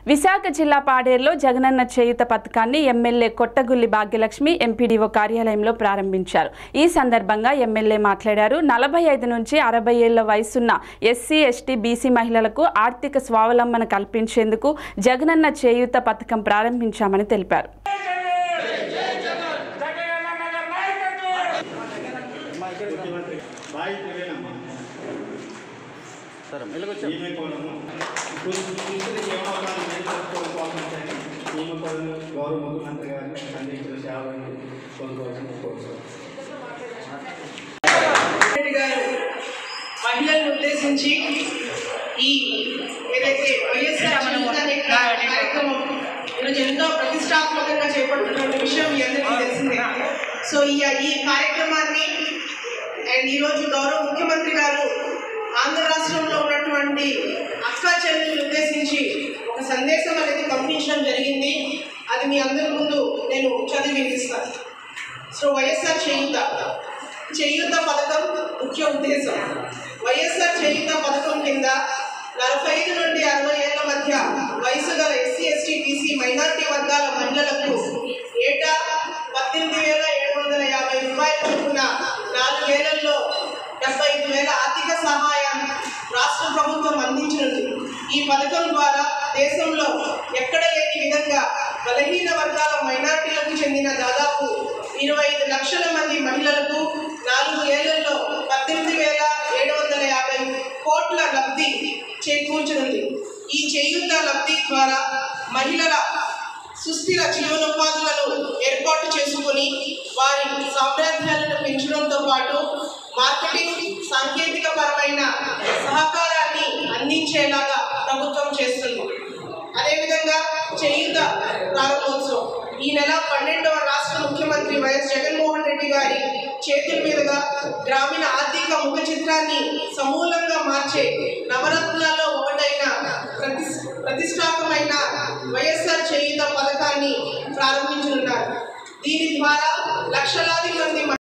విశాఖ జిల్లా పాడేరులో జగనన్న చేయుత పథకాన్ని MLA కొట్టగుల్లి Bhagyalakshmi MPDO కార్యాలయంలో ప్రారంభించారు ఈ సందర్భంగా ఎమ్మెల్యే మాట్లాడారు నలభై ఐదు నుంచి అరవై ఏళ్ల వయసున్న ఎస్సీ ఎస్టీ బీసీ మహిళలకు ఆర్థిక స్వావలంబన కల్పించేందుకు జగనన్న చేయూత పథకం ప్రారంభించామని తెలిపారు బాయ్ తెలియనమ్మా సరే మెల్లగొచ్చా ఈమె కోణము ఇప్పుడు చూస్తే ఏమవుతాను కోరుకోవాలంటే ఈమె కోణము గౌరవ ముఖ్యమంత్రి గారిని అందించిన సేవలను కొనుక్కోవాల్సిన కోరుకోవాలి రెడ్డి గారు మహిళలను ఉద్దేశించి ఈ ఏదైతే వైఎస్ఆర్ చేయూత అనే కార్యక్రమం ఈరోజు ఎంతో ప్రతిష్టాత్మకంగా చేపడుతున్న విషయం మీ అందరికీ తెలిసిందే సో ఈ ఈ కార్యక్రమాన్ని అండ్ ఈరోజు గౌరవ ముఖ్యమంత్రి గారు ఆంధ్ర రాష్ట్రంలో ఉన్నటువంటి అక్క చెల్లెలను ఉద్దేశించి ఒక సందేశం అనేది పంపించడం జరిగింది అది మీ అందరి ముందు నేను చదివి వినిపిస్తాను సో వైఎస్ఆర్ చేయూత చేయూత పథకం ముఖ్య ఉద్దేశం వైఎస్ఆర్ చేయూత పథకం కింద నలభై ఐదు నుండి అరవై ఏళ్ల మధ్య వయసు గల ఎస్సీ ఎస్టీ బీసీ మైనార్టీ వర్గాల మహిళలకు ఏటా పద్దెనిమిది వేల ఏడు వందల యాభై రూపాయల చొప్పున నాలుగేళ్లలో డెబ్బై ఐదు వేల ఆర్థిక సహాయం రాష్ట్ర ప్రభుత్వం అందించనుంది ఈ పథకం ద్వారా దేశంలో ఎక్కడ లేని విధంగా బలహీన వర్గాల మైనార్టీలకు చెందిన దాదాపు ఇరవై ఐదు లక్షల మంది మహిళలకు నాలుగు ఏళ్లలో పద్దెనిమిది వేల ఏడు వందల యాభై కోట్ల లబ్ధి చేకూర్చనుంది ఈ చేయూత లబ్ధి ద్వారా మహిళల సుస్థిర జీవనోపాధులను ఏర్పాటు చేసుకుని వారి సామర్థ్యాలను పెంచడంతో పాటు మార్కెటింగ్ సాంకేతిక పరమైన సహకారాన్ని అందించేలాగా ప్రభుత్వం చేస్తుంది అదేవిధంగా చేయూత ప్రారంభోత్సవం ఈ నెల పన్నెండవ రాష్ట్ర ముఖ్యమంత్రి వైఎస్ జగన్మోహన్ రెడ్డి గారి చేతుల మీదుగా గ్రామీణ ఆర్థిక ముఖ చిత్రాన్ని సమూలంగా మార్చే నవరత్నాల్లో ఒకటైన ప్రతి ప్రతిష్టాత్మకమైన వైఎస్ఆర్ చేయూత పథకాన్ని ప్రారంభించనున్నారు దీని ద్వారా లక్షలాది మంది